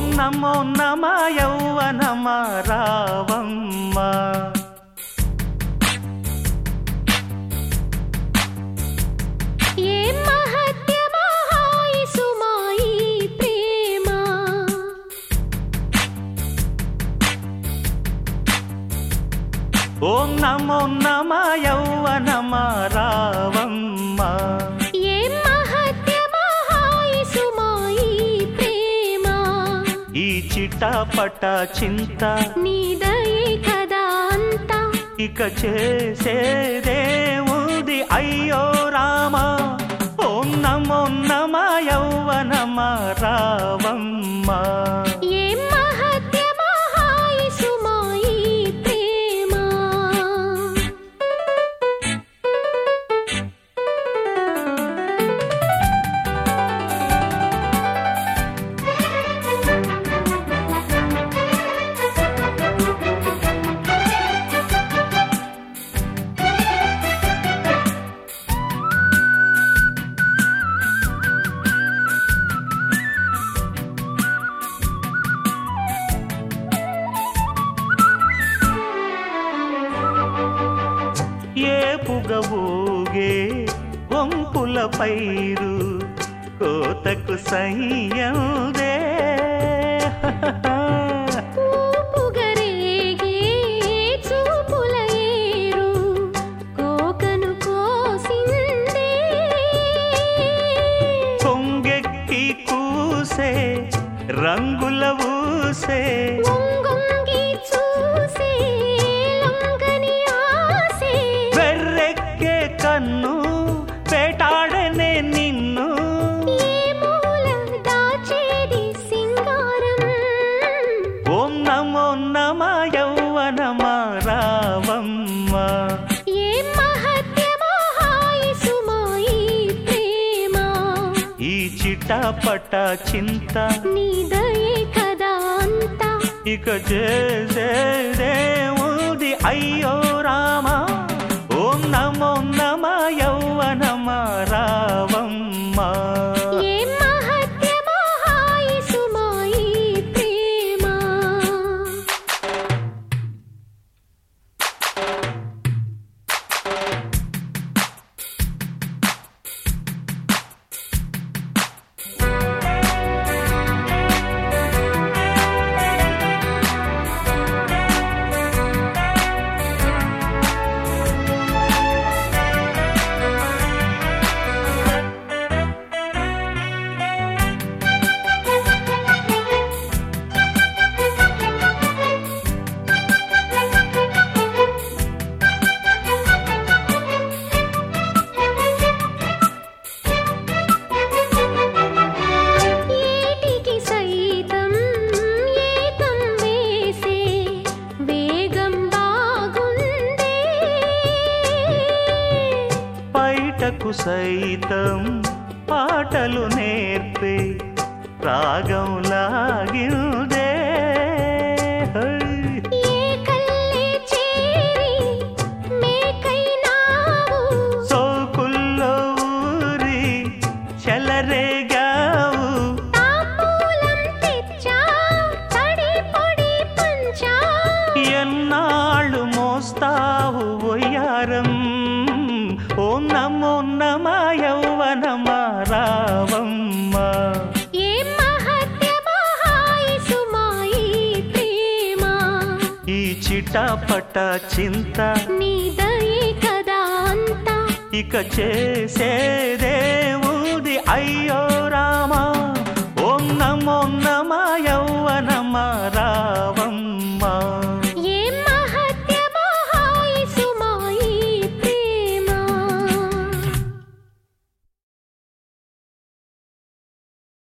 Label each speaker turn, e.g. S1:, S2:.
S1: ఓం నమో నమ యౌవనమ రావమ్మ
S2: ఏ మహత్యమో హాయి సుమాయి ప్రేమ
S1: ఓం నమో నమ యౌవనమ రావమ్మ
S2: ఏ మహత్యమో హాయి సుమాయి ప్రేమ
S1: ఈ చిటపట చింత
S2: నీదయే కదా అంతా
S1: ఇక చేసేదేముది అయ్యో రామ ఓం నమో నమ యౌవనమ రావమ్మ
S2: ఏ మహత్యమో హాయి సుమాయి ప్రేమ
S1: ఏ పుగబోగే వంపుల పైరు కోతకు సయ్యందే
S2: పూపుగరేగే చూపుల ఏరు కోకను కోసిందే
S1: కొంగెక్కి కూసే రంగుల ఊసే
S2: వంగొంగి చూసే లొంగని ఆసే
S1: వెర్రెక్కే కన్ను వేటాడనే నిన్ను
S2: ఏ మూల దాచేది సింగారం
S1: ఓం నమో నమ యౌవనమ రావమ్మ
S2: ఏ మహత్యమో హాయి సుమాయి ప్రేమ
S1: ఈ చిటపట చింత
S2: నీదయే కదా అంతా
S1: ఇక చేసేదేముది అయ్యో రామ ఓం నమో నమ యౌవనమ రావమ్మ
S2: ఏ మహత్యమో హాయి సుమాయి ప్రేమ ఏటికి సైతం ఏతం వేసే వేగం బాగుందే
S1: బయటకు సైతం పాటలు నేర్పే రాగం లాగిందే హై.
S2: ఏ కల్లే చేరి మేకైనావు
S1: సోకుల్లో ఊరి చెలరేగావు
S2: తాంబూలం తెచ్చా తడి పొడి పంచా
S1: ఎన్నాళ్ళు మోస్తావు ఒయ్యారం ఓ నమో నమ యౌవనమ రావమ్మ
S2: ఏ మహత్యమో హాయి సుమాయి ప్రేమ
S1: ఈ చిటపట చింత
S2: నీదయే కదా అంతా
S1: ఇక చేసేదేముది అయ్యో రామా